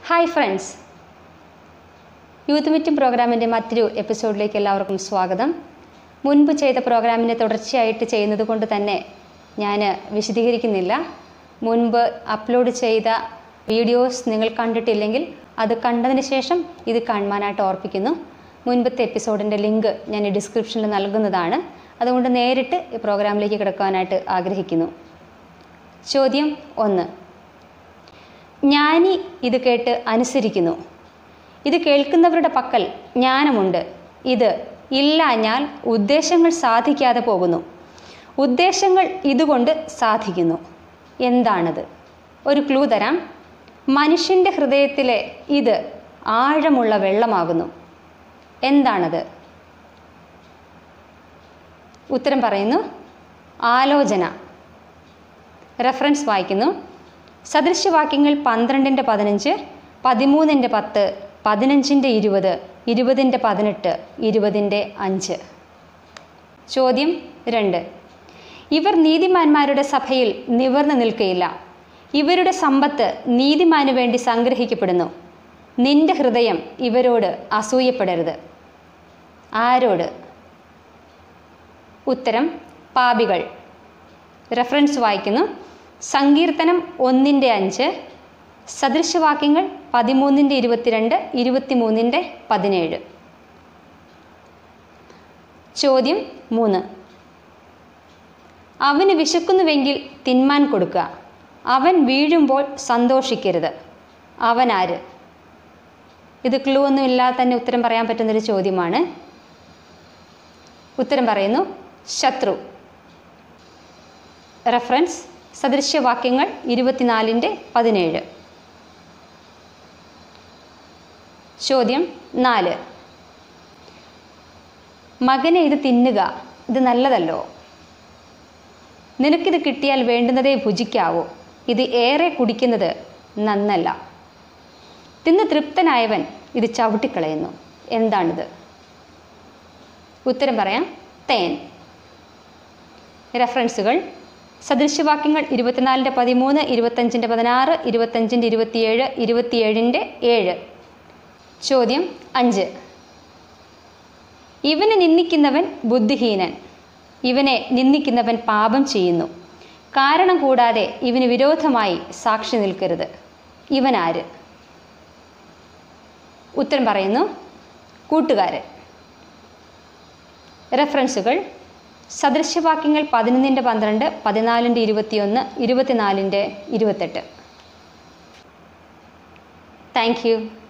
hi friends youth meeting പ്രോഗ്രാമിൻ്റെ മറ്റൊരു എപ്പിസോഡിലേക്ക് എല്ലാവർക്കും സ്വാഗതം മുൻപ് ചെയ്ത പ്രോഗ്രാമിനെ തുടർച്ചയായിട്ട് ചെയ്യുന്നത് കൊണ്ട് തന്നെ ഞാൻ വിശദീകരിക്കുന്നില്ല മുൻപ് അപ്ലോഡ് ചെയ്ത വീഡിയോസ് നിങ്ങൾ കണ്ടിട്ടില്ലെങ്കിൽ അത് കണ്ടതിന് ശേഷം ഇത് കാണുവാനായിട്ട് ഓർപ്പിക്കുന്നു മുൻപത്തെ എപ്പിസോഡിൻ്റെ ലിങ്ക് ഞാൻ ഈ ഡിസ്ക്രിപ്ഷനിൽ നൽകുന്നതാണ് അതുകൊണ്ട് നേരിട്ട് ഈ പ്രോഗ്രാമിലേക്ക് കിടക്കുവാനായിട്ട് ആഗ്രഹിക്കുന്നു ചോദ്യം ഒന്ന് ജ്ഞാനി ഇത് കേട്ട് അനുസരിക്കുന്നു ഇത് കേൾക്കുന്നവരുടെ പക്കൽ ജ്ഞാനമുണ്ട് ഇത് ഇല്ലാഞ്ഞാൽ ഉദ്ദേശങ്ങൾ സാധിക്കാതെ പോകുന്നു ഉദ്ദേശങ്ങൾ ഇതുകൊണ്ട് സാധിക്കുന്നു എന്താണത് ഒരു ക്ലൂ തരാം മനുഷ്യൻ്റെ ഹൃദയത്തിലെ ഇത് ആഴമുള്ള വെള്ളമാകുന്നു എന്താണത് ഉത്തരം പറയുന്നു ആലോചന റെഫറൻസ് വായിക്കുന്നു സദൃശ്യവാക്യങ്ങൾ പന്ത്രണ്ടിൻ്റെ പതിനഞ്ച് പതിമൂന്നിൻ്റെ പത്ത് പതിനഞ്ചിൻ്റെ ഇരുപത് ഇരുപതിൻ്റെ പതിനെട്ട് ഇരുപതിൻ്റെ അഞ്ച് ചോദ്യം രണ്ട് ഇവർ നീതിമാന്മാരുടെ സഭയിൽ നിവർന്നു നിൽക്കുകയില്ല ഇവരുടെ സമ്പത്ത് നീതിമാനു വേണ്ടി സംഗ്രഹിക്കപ്പെടുന്നു നിന്റെ ഹൃദയം ഇവരോട് അസൂയപ്പെടരുത് ആരോട് ഉത്തരം പാപികൾ റെഫറൻസ് വായിക്കുന്നു സങ്കീർത്തനം ഒന്നിൻ്റെ അഞ്ച് സദൃശവാക്യങ്ങൾ പതിമൂന്നിൻ്റെ ഇരുപത്തിരണ്ട് ഇരുപത്തിമൂന്നിൻ്റെ പതിനേഴ് ചോദ്യം മൂന്ന് അവന് വിശക്കുന്നുവെങ്കിൽ തിന്മാൻ കൊടുക്കുക അവൻ വീഴുമ്പോൾ സന്തോഷിക്കരുത് അവൻ ആര് ഇത് ക്ലൂ ഒന്നും ഇല്ലാതെ തന്നെ ഉത്തരം പറയാൻ പറ്റുന്നൊരു ചോദ്യമാണ് ഉത്തരം പറയുന്നു ശത്രു റെഫറൻസ് സദൃശ്യവാക്യങ്ങൾ ഇരുപത്തിനാലിൻ്റെ പതിനേഴ് ചോദ്യം നാല് മകനെ ഇത് തിന്നുക ഇത് നല്ലതല്ലോ നിനക്കിത് കിട്ടിയാൽ വേണ്ടുന്നതേ ഭുജിക്കാവൂ ഇത് ഏറെ കുടിക്കുന്നത് നന്നല്ല തിന്ന് തൃപ്തനായവൻ ഇത് ചവിട്ടിക്കളയുന്നു എന്താണിത് ഉത്തരം പറയാം തേൻ റെഫറൻസുകൾ സദൃശ്യവാക്യങ്ങൾ ഇരുപത്തിനാലിൻ്റെ പതിമൂന്ന് ഇരുപത്തഞ്ചിൻ്റെ പതിനാറ് ഇരുപത്തഞ്ചിൻ്റെ ഇരുപത്തിയേഴ് ഇരുപത്തിയേഴിൻ്റെ ഏഴ് ചോദ്യം അഞ്ച് ഇവനെ നിന്ദിക്കുന്നവൻ ബുദ്ധിഹീനൻ ഇവനെ നിന്ദിക്കുന്നവൻ പാപം ചെയ്യുന്നു കാരണം കൂടാതെ ഇവന് വിരോധമായി സാക്ഷി നിൽക്കരുത് ഇവൻ ആര് ഉത്തരം പറയുന്നു കൂട്ടുകാരൻ റെഫറൻസുകൾ സദൃശ്യവാക്യങ്ങൾ പതിനൊന്നിൻ്റെ പന്ത്രണ്ട് പതിനാലിൻ്റെ ഇരുപത്തിയൊന്ന് ഇരുപത്തിനാലിൻ്റെ ഇരുപത്തെട്ട് താങ്ക് യു